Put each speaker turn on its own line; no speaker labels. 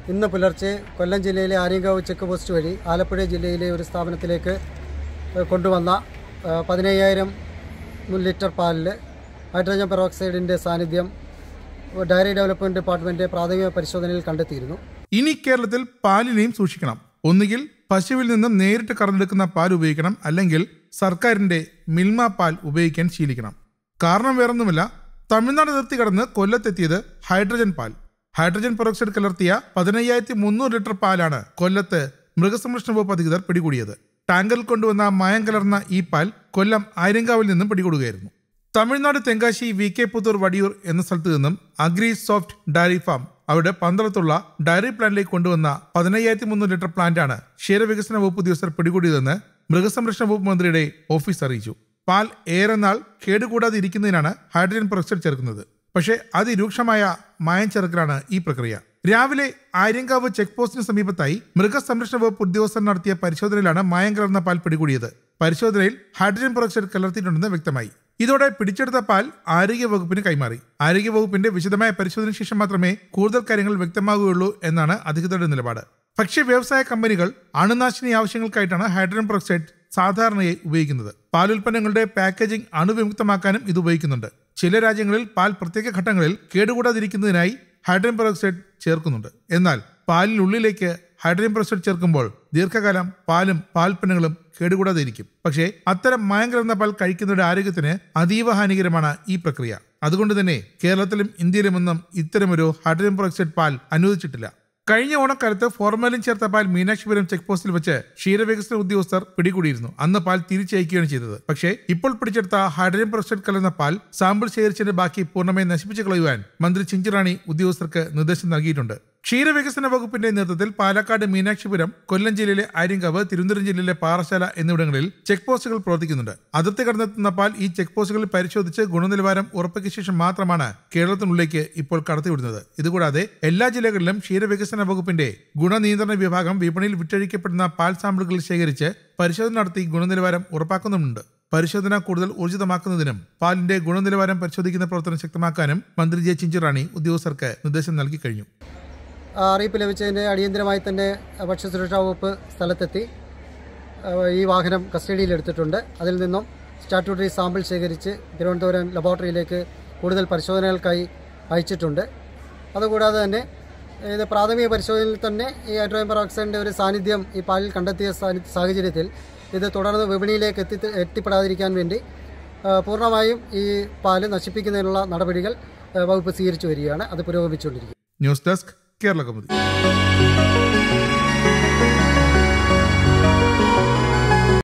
ഇന്ന് പുലർച്ചെ കൊല്ലം ജില്ലയിലെ ആര്യങ്കാവ് ചെക്ക് പോസ്റ്റ് വഴി ആലപ്പുഴ ജില്ലയിലെ ഒരു സ്ഥാപനത്തിലേക്ക് ഏഹ്, കൊണ്ടുവന്ന ഏഹ്, പതിനയ്യായിരം ലിറ്റർ പാലിൽ ഹൈഡ്രജൻ പെറോക്സൈഡിൻ്റെ സാന്നിധ്യം ഡയറി ഡെവലപ്മെൻറ്റ് ഡിപ്പാർട്ട്മെൻറ്റ് പ്രാഥമിക പരിശോധനയിൽ കണ്ടെത്തിയിരുന്നു
ഇനി കേരളത്തിൽ പാലിനെയും സൂക്ഷിക്കണം ഒന്നുകിൽ പശുവിൽ നിന്നും നേരിട്ട് കറന്നെടുക്കുന്ന പാൽ ഉപയോഗിക്കണം അല്ലെങ്കിൽ സർക്കാരിന്റെ മിൽമ പാൽ ഉപയോഗിക്കാൻ ശീലിക്കണം കാരണം വേറൊന്നുമില്ല തമിഴ്നാട് അതിർത്തി കടന്ന് കൊല്ലത്തെത്തിയത് ഹൈഡ്രജൻ പാൽ ഹൈഡ്രജൻ പെറോക്സൈഡ് കലർത്തിയ പതിനയ്യായിരത്തി മുന്നൂറ് ലിറ്റർ പാലാണ് കൊല്ലത്ത് മൃഗസംരക്ഷണ വകുപ്പ് അധികൃതർ പിടികൂടിയത് ടാങ്കറിൽ കൊണ്ടുവന്ന മയം കലർന്ന ഈ പാൽ കൊല്ലം ആര്യങ്കാവിൽ നിന്നും പിടികൂടുകയായിരുന്നു തമിഴ്നാട് തെങ്കാശി വി കെ പുത്തൂർ വടിയൂർ എന്ന സ്ഥലത്ത് നിന്നും അഗ്രി സോഫ്റ്റ് ഡയറി ഫാം അവിടെ പന്തളത്തുള്ള ഡയറി പ്ലാന്റിലേക്ക് കൊണ്ടുവന്ന പതിനയ്യായിരത്തി മുന്നൂറ് ലിറ്റർ പ്ലാന്റാണ് ക്ഷീരവികസന വകുപ്പ് ഉദ്യോഗസ്ഥർ പിടികൂടിയതെന്ന് മൃഗസംരക്ഷണ വകുപ്പ് മന്ത്രിയുടെ ഓഫീസ് അറിയിച്ചു പാൽ ഏറെ നാൾ കേടുകൂടാതെ ഇരിക്കുന്നതിനാണ് ഹൈഡ്രജൻ പെറോക്സൈഡ് ചേർക്കുന്നത് പക്ഷേ അതിരൂക്ഷമായ മായം ചേർക്കലാണ് ഈ പ്രക്രിയ രാവിലെ ആര്യങ്കാവ് ചെക്ക് പോസ്റ്റിന് സമീപത്തായി മൃഗസംരക്ഷണ വകുപ്പ് ഉദ്യോഗസ്ഥർ നടത്തിയ പരിശോധനയിലാണ് മായം കലർന്ന പാൽ പിടികൂടിയത് പരിശോധനയിൽ ഹൈഡ്രജൻ പെറോക്സൈഡ് കലർത്തിയിട്ടുണ്ടെന്ന് വ്യക്തമായി ഇതോടെ പിടിച്ചെടുത്ത പാൽ ആരോഗ്യ വകുപ്പിന് കൈമാറി ആരോഗ്യ വകുപ്പിന്റെ വിശദമായ പരിശോധനയ്ക്ക് ശേഷം മാത്രമേ കൂടുതൽ കാര്യങ്ങൾ വ്യക്തമാകുകയുള്ളൂ എന്നാണ് അധികൃതരുടെ നിലപാട് ഭക്ഷ്യ വ്യവസായ കമ്പനികൾ അണുനാശിനി ആവശ്യങ്ങൾക്കായിട്ടാണ് ഹൈഡ്രജൻ പെറോക്സൈഡ് സാധാരണയായി ഉപയോഗിക്കുന്നത് പാലുൽപ്പന്നങ്ങളുടെ പാക്കേജിംഗ് അണുവിമുക്തമാക്കാനും ഇത് ഉപയോഗിക്കുന്നുണ്ട് ചില രാജ്യങ്ങളിൽ പാൽ പ്രത്യേക ഘട്ടങ്ങളിൽ കേടുകൂടാതിരിക്കുന്നതിനായി ഹൈഡ്രജൻ പെറോക്സൈഡ് ചേർക്കുന്നുണ്ട് എന്നാൽ പാലിനുള്ളിലേക്ക് ഹൈഡ്രജൻ പെറോക്സൈഡ് ചേർക്കുമ്പോൾ ദീർഘകാലം പാലും പാൽപ്പന്നങ്ങളും കേടുകൂടാതെ ഇരിക്കും പക്ഷേ അത്തരം മായം കലർന്ന പാൽ കഴിക്കുന്നവരുടെ ആരോഗ്യത്തിന് അതീവ ഹാനികരമാണ് ഈ പ്രക്രിയ അതുകൊണ്ട് തന്നെ കേരളത്തിലും ഇന്ത്യയിലുമൊന്നും ഇത്തരമൊരു ഹൈഡ്രജൻ പെറോക്സൈഡ് പാൽ അനുവദിച്ചിട്ടില്ല കഴിഞ്ഞ ഓണക്കാലത്ത് ഫോർമാലിൻ ചേർത്ത പാൽ മീനാക്ഷിപുരം ചെക്ക് പോസ്റ്റിൽ വെച്ച് ക്ഷീരവികസന ഉദ്യോഗസ്ഥർ പിടികൂടിയിരുന്നു അന്ന് പാൽ തിരിച്ചയക്കുകയാണ് ചെയ്തത് പക്ഷേ ഇപ്പോൾ പിടിച്ചെടുത്ത ഹൈഡ്രജൻ പെറോക്സൈഡ് കലർന്ന പാൽ സാമ്പിൾ ശേഖരിച്ചതിന്റെ ബാക്കി പൂർണ്ണമായി നശിപ്പിച്ചു കളയുവാൻ മന്ത്രി ചിഞ്ചിറാണി ഉദ്യോഗസ്ഥർക്ക് നിർദ്ദേശം നൽകിയിട്ടുണ്ട് ക്ഷീരവികസന വകുപ്പിന്റെ നേതൃത്വത്തിൽ പാലക്കാട് മീനാക്ഷിപുരം കൊല്ലം ജില്ലയിലെ ആര്യങ്കാവ് തിരുവനന്തപുരം ജില്ലയിലെ പാറശാല എന്നിവിടങ്ങളിൽ ചെക്ക് പോസ്റ്റുകൾ പ്രവർത്തിക്കുന്നുണ്ട് അതിർത്തി കടന്നെത്തുന്ന പാൽ ഈ ചെക്ക് പോസ്റ്റുകളിൽ പരിശോധിച്ച് ഗുണനിലവാരം ഉറപ്പിച്ച ശേഷം മാത്രമാണ് കേരളത്തിനുള്ളിലേക്ക് ഇപ്പോൾ കടത്തിവിടുന്നത് ഇതുകൂടാതെ എല്ലാ ജില്ലകളിലും ക്ഷീരവികസന വകുപ്പിന്റെ ഗുണനിയന്ത്രണ വിഭാഗം വിപണിയിൽ വിറ്റഴിക്കപ്പെടുന്ന പാൽ സാമ്പിളുകൾ ശേഖരിച്ച് പരിശോധന നടത്തി ഗുണനിലവാരം ഉറപ്പാക്കുന്നുമുണ്ട് പരിശോധന കൂടുതൽ ഊർജിതമാക്കുന്നതിനും പാലിന്റെ ഗുണനിലവാരം പരിശോധിക്കുന്ന പ്രവർത്തനം ശക്തമാക്കാനും മന്ത്രി ജെ ചിഞ്ചിറാണി ഉദ്യോഗസ്ഥർക്ക് നിർദ്ദേശം നൽകി കഴിഞ്ഞു
ആ അറിയിപ്പ് ലഭിച്ചതിൻ്റെ അടിയന്തരമായി തന്നെ ഭക്ഷ്യസുരക്ഷാ വകുപ്പ് സ്ഥലത്തെത്തി ആ, ഈ വാഹനം കസ്റ്റഡിയിലെടുത്തിട്ടുണ്ട് അതിൽ നിന്നും സ്റ്റാറ്റ്യൂട്ടറി സാമ്പിൾ ശേഖരിച്ച് തിരുവനന്തപുരം ലബോറട്ടറിയിലേക്ക് കൂടുതൽ പരിശോധനകൾക്കായി അയച്ചിട്ടുണ്ട് അതുകൂടാതെ തന്നെ ഇത് പ്രാഥമിക പരിശോധനയിൽ തന്നെ ഈ ഹൈഡ്രോജൻ പെറോക്സൈഡിൻ്റെ ഒരു സാന്നിധ്യം ഈ പാലിൽ കണ്ടെത്തിയ സാനി- സാഹചര്യത്തിൽ ഇത് തുടർന്ന് വിപണിയിലേക്ക് എത്തി എത്തിപ്പെടാതിരിക്കാൻ വേണ്ടി ആ, പൂർണ്ണമായും ഈ പാല് നശിപ്പിക്കുന്നതിനുള്ള നടപടികൾ ആ, വകുപ്പ് സ്വീകരിച്ചു വരികയാണ് അത് പുരോഗമിച്ചുകൊണ്ടിരിക്കും
ന്യൂസ് ഡെസ്ക് കേരള കൗമുദി